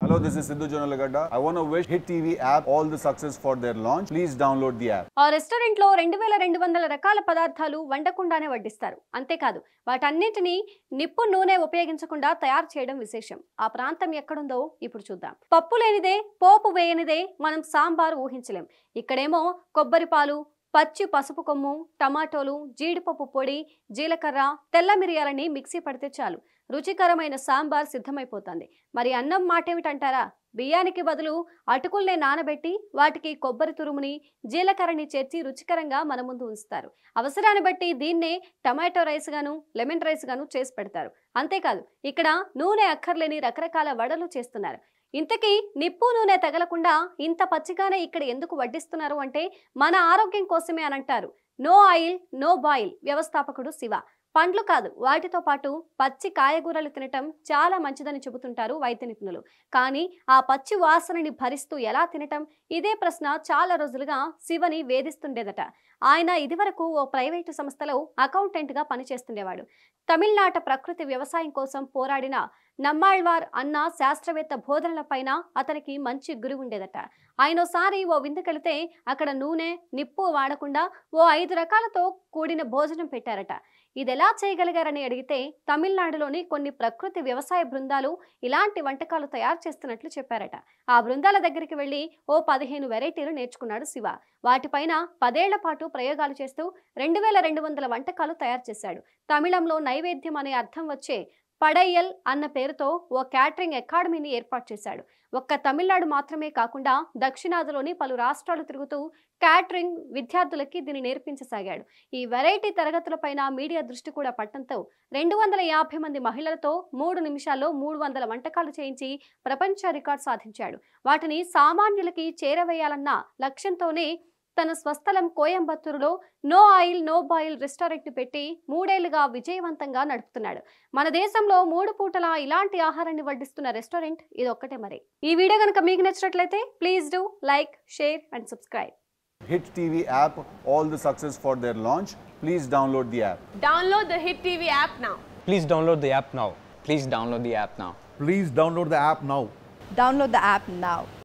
Hello, this is Sidhu Jonalagada. I want to wish Hit TV app all the success for their launch. Please download the app. ఆ restaurant లో రెండు వేల రెండు వందల రకాల పదార్థాలు వండకుండానే వడ్డిస్తారు అంతేకాదు వాటన్నిటినీ నిప్పు నూనె ఉపయోగించకుండా తయారు చేయడం విశేషం ఆ ప్రాంతం ఎక్కడుందో ఇప్పుడు చూద్దాం పప్పు లేనిదే పోపు వేయనిదే మనం సాంబార్ ఊహించలేం ఇక్కడేమో కొబ్బరి పాలు పచ్చి పసుపు కొమ్ము టమాటోలు జీడిపప్పు పొడి జీలకర్ర తెల్ల మిరియాలని మిక్సీ పడితే చాలు రుచికరమైన సాంబార్ సిద్ధమైపోతుంది మరి అన్నం మాటేమిటంటారా బియ్యానికి బదులు అటుకుల్నే నానబెట్టి వాటికి కొబ్బరి తురుముని జీలకర్రని చేర్చి రుచికరంగా మన ముందు ఉంచుతారు అవసరాన్ని బట్టి దీన్నే టమాటో రైస్ గాను లెమన్ రైస్ గాను చేసి పెడతారు అంతేకాదు ఇక్కడ నూనె అక్కర్లేని రకరకాల వడలు చేస్తున్నారు ఇంతకీ నిప్పు నూనె తగలకుండా ఇంత పచ్చిగానే ఇక్కడ ఎందుకు వడ్డిస్తున్నారు అంటే మన ఆరోగ్యం కోసమే అని అంటారు నో ఆయిల్ నో బాయిల్ వ్యవస్థాపకుడు శివ పండ్లు కాదు వాటితో పాటు పచ్చి కాయగూరలు తినటం చాలా మంచిదని చెబుతుంటారు వైద్య నిపుణులు కానీ ఆ పచ్చి వాసనని భరిస్తూ ఎలా తినటం ఇదే ప్రశ్న చాలా రోజులుగా శివని వేధిస్తుండేదట ఆయన ఇదివరకు ఓ ప్రైవేటు సంస్థలో అకౌంటెంట్గా పనిచేస్తుండేవాడు తమిళనాట ప్రకృతి వ్యవసాయం కోసం పోరాడిన నమ్మాళ్వార్ అన్న శాస్త్రవేత్త బోధనలపైన అతనికి మంచి గురి ఉండేదట ఆయనోసారి ఓ విందుకెళితే అక్కడ నూనె నిప్పు వాడకుండా ఓ ఐదు రకాలతో కూడిన భోజనం పెట్టారట ఇది ఎలా చేయగలిగారని అడిగితే తమిళనాడులోని కొన్ని ప్రకృతి వ్యవసాయ బృందాలు ఇలాంటి వంటకాలు తయారు చేస్తున్నట్లు చెప్పారట ఆ బృందాల దగ్గరికి వెళ్ళి ఓ పదిహేను వెరైటీలు నేర్చుకున్నాడు శివ వాటిపైన పదేళ్ల పాటు ప్రయోగాలు చేస్తూ రెండు వేల రెండు వందల వంటకాలు తయారు చేశాడు తమిళంలో నైవేద్యం అనే అర్థం వచ్చే పడయ్యల్ అన్న పేరుతో ఓ క్యాటరింగ్ అకాడమీని ఏర్పాటు చేశాడు ఒక్క తమిళనాడు మాత్రమే కాకుండా దక్షిణాదిలోని పలు రాష్ట్రాలు తిరుగుతూ క్యాటరింగ్ విద్యార్థులకి దీన్ని నేర్పించసాగాడు ఈ వెరైటీ తరగతులపైన మీడియా దృష్టి కూడా పట్టడంతో రెండు వందల యాభై మంది మహిళలతో మూడు నిమిషాల్లో మూడు వందల వంటకాలు చేయించి ప్రపంచ రికార్డ్ సాధించాడు వాటిని సామాన్యులకి చేరవేయాలన్న లక్ష్యంతోనే తన స్వస్థలం కోయంబత్తూరులో no oil no boil restaurant పెట్టి మూడేళ్లుగా విజయవంతంగా నడుపుతున్నాడు మన దేశంలో మూడు పూటల ఇలాంటి ఆహారాన్ని వడ్డిస్తున్న రెస్టారెంట్ ఇది ఒక్కటే మరి ఈ వీడియో కనుక మీకు నచ్చినట్లయితే please do like share and subscribe Hit TV app all the success for their launch. Please download the app. Download the Hit TV app now. Please download the app now. Please download the app now. Please download the app now. Download the app now.